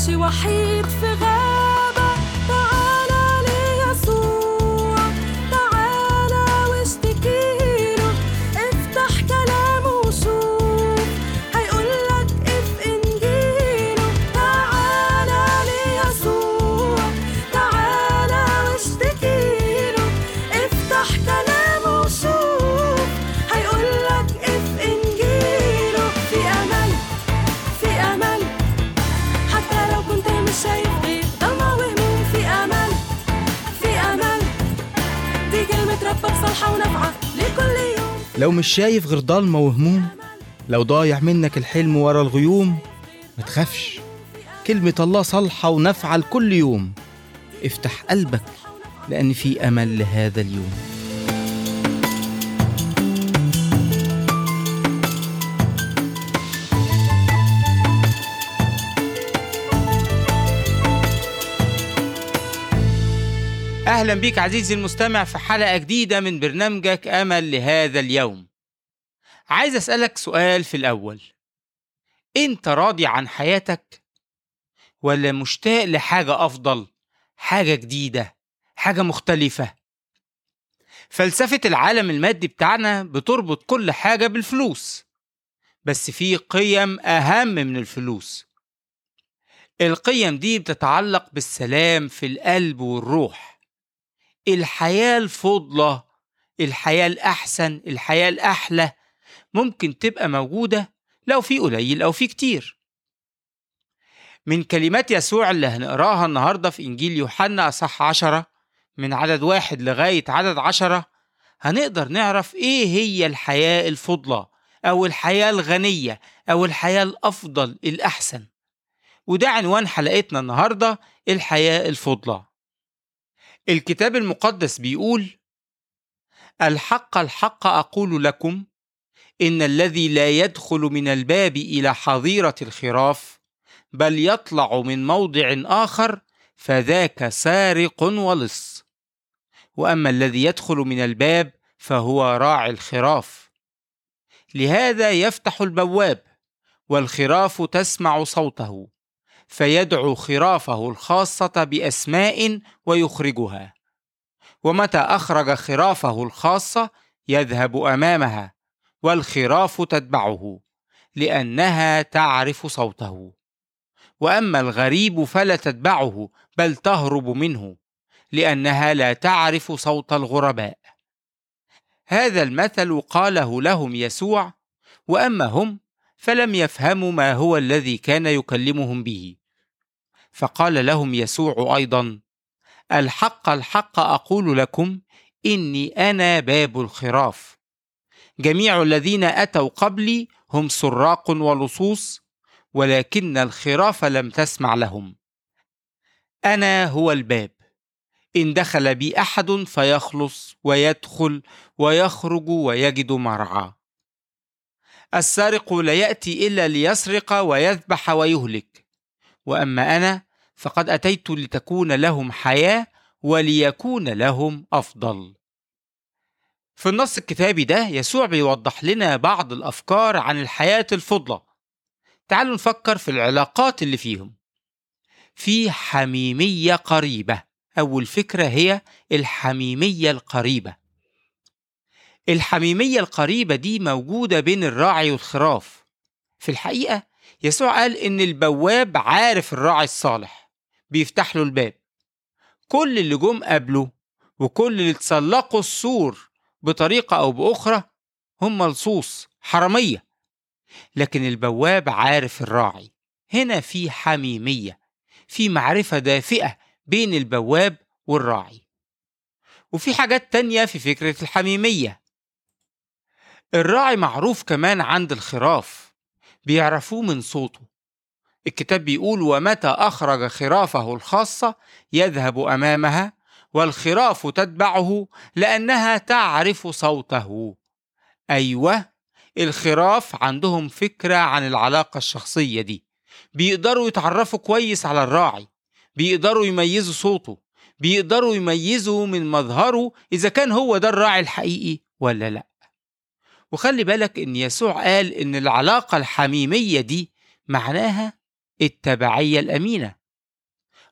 ماشي وحيد في غابة تعالى ليسوع تعالى واشتكيله افتح كلامه وشوف هيقولك اف انجيله تعالى ليسوع تعالى واشتكيله افتح كلامه وشوف هيقولك اف انجيله في امل في امل حتى لو كنت مش شايف غير ضلمة وهموم في امل في امل دي كلمة ربك صالحة ونافعة لكل يوم لو مش شايف غير ضلمة وهموم لو ضايع منك الحلم ورا الغيوم ما تخافش كلمة الله صالحة ونافعة لكل يوم افتح قلبك لأن في أمل لهذا اليوم أهلا بيك عزيزي المستمع في حلقة جديدة من برنامجك أمل لهذا اليوم عايز أسألك سؤال في الأول أنت راضي عن حياتك ولا مشتاق لحاجة أفضل حاجة جديدة حاجة مختلفة فلسفة العالم المادي بتاعنا بتربط كل حاجة بالفلوس بس في قيم أهم من الفلوس القيم دي بتتعلق بالسلام في القلب والروح الحياة الفضلة الحياة الأحسن الحياة الأحلى ممكن تبقى موجودة لو في قليل أو في كتير من كلمات يسوع اللي هنقراها النهاردة في إنجيل يوحنا أصح عشرة من عدد واحد لغاية عدد عشرة هنقدر نعرف إيه هي الحياة الفضلة أو الحياة الغنية أو الحياة الأفضل الأحسن وده عنوان حلقتنا النهاردة الحياة الفضلة الكتاب المقدس بيقول الحق الحق أقول لكم إن الذي لا يدخل من الباب إلى حظيرة الخراف بل يطلع من موضع آخر فذاك سارق ولص وأما الذي يدخل من الباب فهو راعي الخراف لهذا يفتح البواب والخراف تسمع صوته فيدعو خرافه الخاصة بأسماء ويخرجها ومتى أخرج خرافه الخاصة يذهب أمامها والخراف تتبعه لأنها تعرف صوته وأما الغريب فلا تتبعه بل تهرب منه لأنها لا تعرف صوت الغرباء هذا المثل قاله لهم يسوع وأما هم فلم يفهموا ما هو الذي كان يكلمهم به فقال لهم يسوع ايضا الحق الحق اقول لكم اني انا باب الخراف جميع الذين اتوا قبلي هم سراق ولصوص ولكن الخراف لم تسمع لهم انا هو الباب ان دخل بي احد فيخلص ويدخل ويخرج ويجد مرعى السارق لا ياتي الا ليسرق ويذبح ويهلك واما انا فقد اتيت لتكون لهم حياه وليكون لهم افضل في النص الكتابي ده يسوع بيوضح لنا بعض الافكار عن الحياه الفضله تعالوا نفكر في العلاقات اللي فيهم في حميميه قريبه اول فكره هي الحميميه القريبه الحميمية القريبة دي موجودة بين الراعي والخراف في الحقيقة يسوع قال إن البواب عارف الراعي الصالح بيفتح له الباب كل اللي جم قبله وكل اللي تسلقوا السور بطريقة أو بأخرى هم لصوص حرامية لكن البواب عارف الراعي هنا في حميمية في معرفة دافئة بين البواب والراعي وفي حاجات تانية في فكرة الحميمية الراعي معروف كمان عند الخراف بيعرفوه من صوته الكتاب بيقول ومتى أخرج خرافه الخاصة يذهب أمامها والخراف تتبعه لأنها تعرف صوته أيوة الخراف عندهم فكرة عن العلاقة الشخصية دي بيقدروا يتعرفوا كويس على الراعي بيقدروا يميزوا صوته بيقدروا يميزوا من مظهره إذا كان هو ده الراعي الحقيقي ولا لأ وخلي بالك إن يسوع قال إن العلاقة الحميمية دي معناها التبعية الأمينة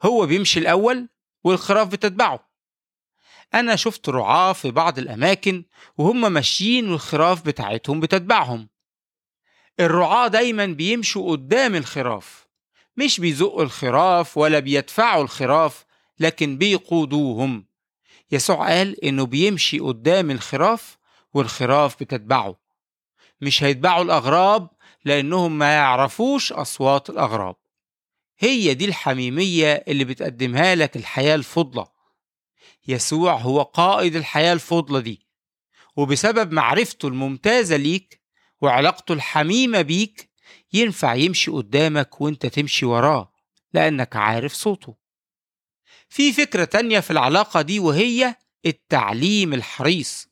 هو بيمشي الأول والخراف بتتبعه أنا شفت رعاة في بعض الأماكن وهم ماشيين والخراف بتاعتهم بتتبعهم الرعاة دايما بيمشوا قدام الخراف مش بيزقوا الخراف ولا بيدفعوا الخراف لكن بيقودوهم يسوع قال إنه بيمشي قدام الخراف والخراف بتتبعه مش هيتبعوا الأغراب لأنهم ما يعرفوش أصوات الأغراب هي دي الحميمية اللي بتقدمها لك الحياة الفضلة يسوع هو قائد الحياة الفضلة دي وبسبب معرفته الممتازة ليك وعلاقته الحميمة بيك ينفع يمشي قدامك وانت تمشي وراه لأنك عارف صوته في فكرة تانية في العلاقة دي وهي التعليم الحريص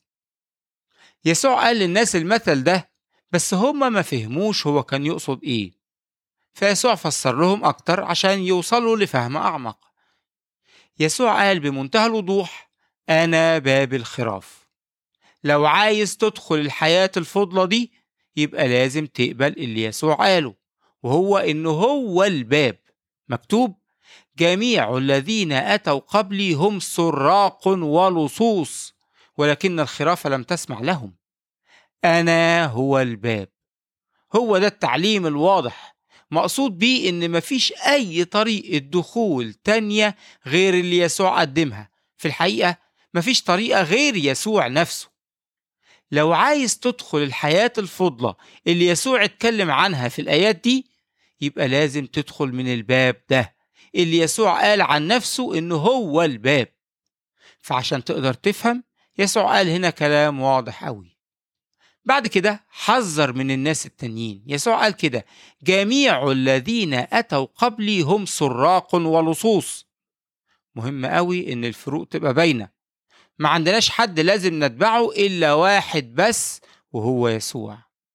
يسوع قال للناس المثل ده بس هما ما فهموش هو كان يقصد ايه فيسوع فسر لهم أكتر عشان يوصلوا لفهم أعمق يسوع قال بمنتهى الوضوح أنا باب الخراف لو عايز تدخل الحياة الفضلة دي يبقى لازم تقبل اللي يسوع قاله وهو إنه هو الباب مكتوب جميع الذين أتوا قبلي هم سراق ولصوص ولكن الخراف لم تسمع لهم أنا هو الباب هو ده التعليم الواضح مقصود بيه إن مفيش أي طريقة دخول تانية غير اللي يسوع قدمها في الحقيقة مفيش طريقة غير يسوع نفسه لو عايز تدخل الحياة الفضلة اللي يسوع اتكلم عنها في الآيات دي يبقى لازم تدخل من الباب ده اللي يسوع قال عن نفسه إنه هو الباب فعشان تقدر تفهم يسوع قال هنا كلام واضح قوي بعد كده حذر من الناس التانيين يسوع قال كده جميع الذين أتوا قبلي هم سراق ولصوص مهم قوي إن الفروق تبقى باينة ما عندناش حد لازم نتبعه إلا واحد بس وهو يسوع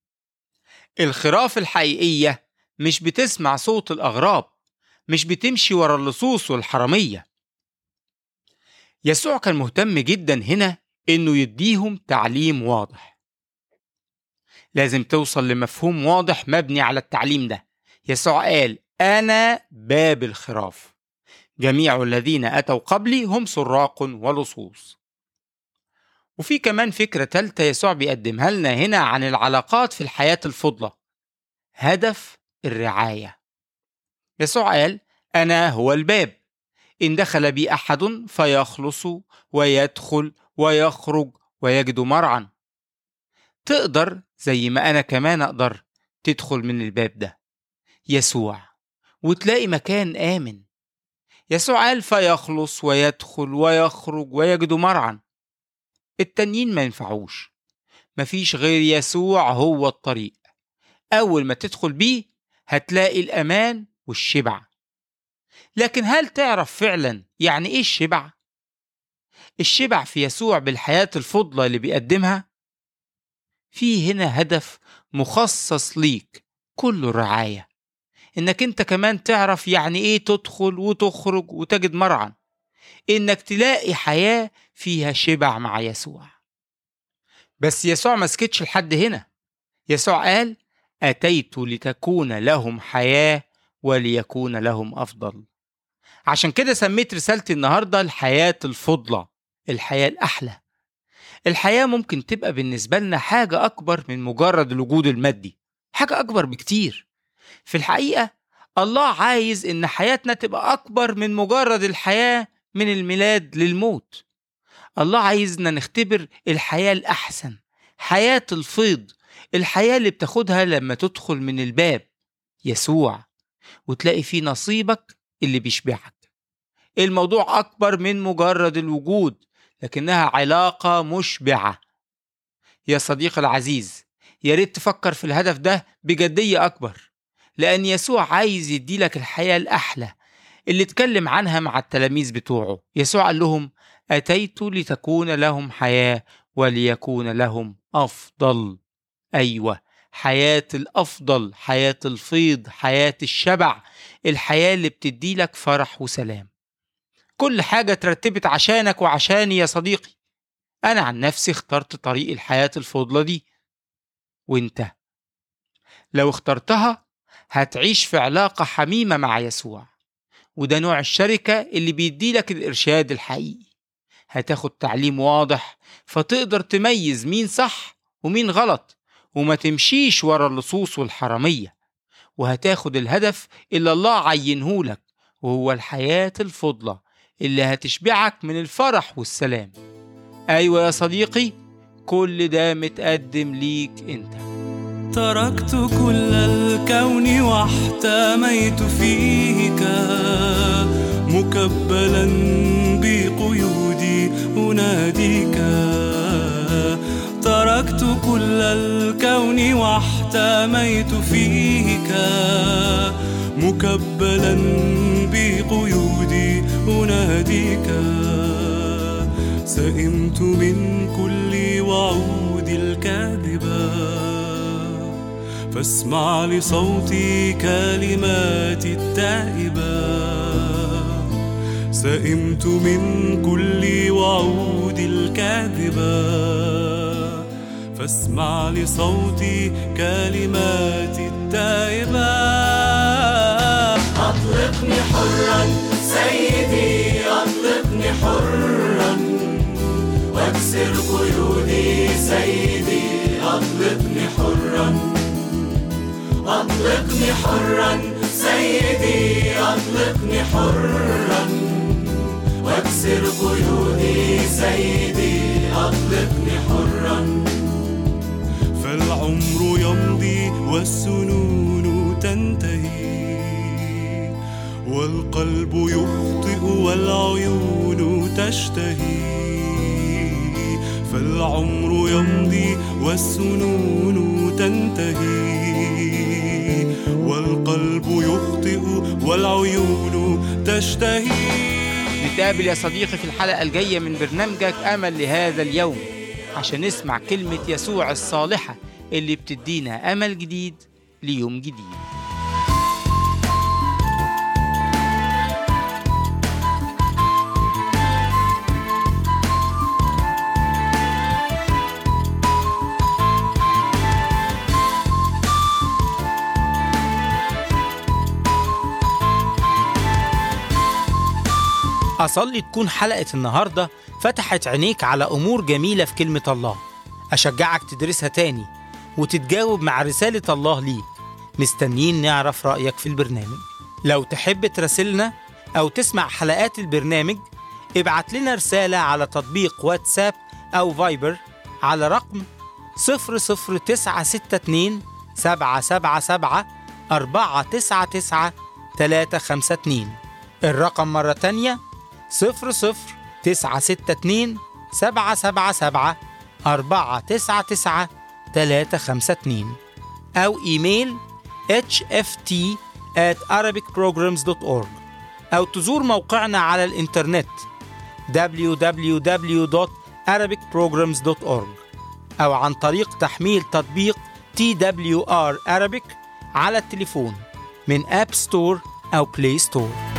الخراف الحقيقية مش بتسمع صوت الأغراب مش بتمشي ورا اللصوص والحرامية يسوع كان مهتم جدا هنا إنه يديهم تعليم واضح لازم توصل لمفهوم واضح مبني على التعليم ده يسوع قال أنا باب الخراف جميع الذين أتوا قبلي هم سراق ولصوص وفي كمان فكرة تالتة يسوع بيقدمها لنا هنا عن العلاقات في الحياة الفضلة هدف الرعاية يسوع قال أنا هو الباب إن دخل بي أحد فيخلص ويدخل ويخرج ويجد مرعا تقدر زي ما أنا كمان أقدر تدخل من الباب ده يسوع وتلاقي مكان آمن يسوع قال فيخلص ويدخل ويخرج ويجد مرعا التانيين ما ينفعوش مفيش غير يسوع هو الطريق أول ما تدخل بيه هتلاقي الأمان والشبع لكن هل تعرف فعلا يعني إيه الشبع؟ الشبع في يسوع بالحياة الفضلة اللي بيقدمها في هنا هدف مخصص ليك كله رعاية إنك أنت كمان تعرف يعني إيه تدخل وتخرج وتجد مرعا إنك تلاقي حياة فيها شبع مع يسوع بس يسوع ما سكتش لحد هنا يسوع قال أتيت لتكون لهم حياة وليكون لهم أفضل عشان كده سميت رسالتي النهاردة الحياة الفضلة الحياة الأحلى الحياة ممكن تبقى بالنسبة لنا حاجة أكبر من مجرد الوجود المادي حاجة أكبر بكتير في الحقيقة الله عايز إن حياتنا تبقى أكبر من مجرد الحياة من الميلاد للموت الله عايزنا نختبر الحياة الأحسن حياة الفيض الحياة اللي بتاخدها لما تدخل من الباب يسوع وتلاقي فيه نصيبك اللي بيشبعك الموضوع أكبر من مجرد الوجود لكنها علاقة مشبعة يا صديقي العزيز يا ريت تفكر في الهدف ده بجدية أكبر لأن يسوع عايز يديلك الحياة الأحلى اللي اتكلم عنها مع التلاميذ بتوعه يسوع قال لهم أتيت لتكون لهم حياة وليكون لهم أفضل أيوة حياة الأفضل حياة الفيض حياة الشبع الحياة اللي بتديلك فرح وسلام كل حاجة ترتبت عشانك وعشاني يا صديقي أنا عن نفسي اخترت طريق الحياة الفضلة دي وانت لو اخترتها هتعيش في علاقة حميمة مع يسوع وده نوع الشركة اللي بيديلك الإرشاد الحقيقي هتاخد تعليم واضح فتقدر تميز مين صح ومين غلط وما تمشيش ورا اللصوص والحرامية وهتاخد الهدف اللي الله عينهولك وهو الحياة الفضلة اللي هتشبعك من الفرح والسلام أيوة يا صديقي كل ده متقدم ليك انت تركت كل الكون واحتميت فيك مكبلا بقيودي أناديك تركت كل الكون واحتميت فيك مكبلا بقيودي أناديك سئمت من كل وعود الكاذبة فاسمع لصوتي كلماتي التائبة سئمت من كل وعود الكاذبة فاسمع لصوتي كلماتي التائبة أطلقني حرا سيدي أطلقني حرا واكسر قيودي سيدي أطلقني حرا أطلقني حرا سيدي أطلقني حرا واكسر قيودي سيدي أطلقني حرا فالعمر يمضي والسنون تنتهي والقلب يخطئ والعيون تشتهي فالعمر يمضي والسنون تنتهي والقلب يخطئ والعيون تشتهي نتقابل يا صديقي في الحلقة الجاية من برنامجك أمل لهذا اليوم عشان نسمع كلمة يسوع الصالحة اللي بتدينا أمل جديد ليوم جديد أصلي تكون حلقة النهاردة فتحت عينيك على أمور جميلة في كلمة الله أشجعك تدرسها تاني وتتجاوب مع رسالة الله ليك مستنيين نعرف رأيك في البرنامج لو تحب تراسلنا أو تسمع حلقات البرنامج ابعت لنا رسالة على تطبيق واتساب أو فايبر على رقم 00962 777 499 352 الرقم مرة تانية صفر صفر تسعة ستة اتنين سبعة سبعة سبعة أربعة تسعة تسعة تلاتة خمسة اتنين أو إيميل hft at arabicprograms.org أو تزور موقعنا على الإنترنت www.arabicprograms.org أو عن طريق تحميل تطبيق TWR Arabic على التليفون من أب ستور أو بلاي ستور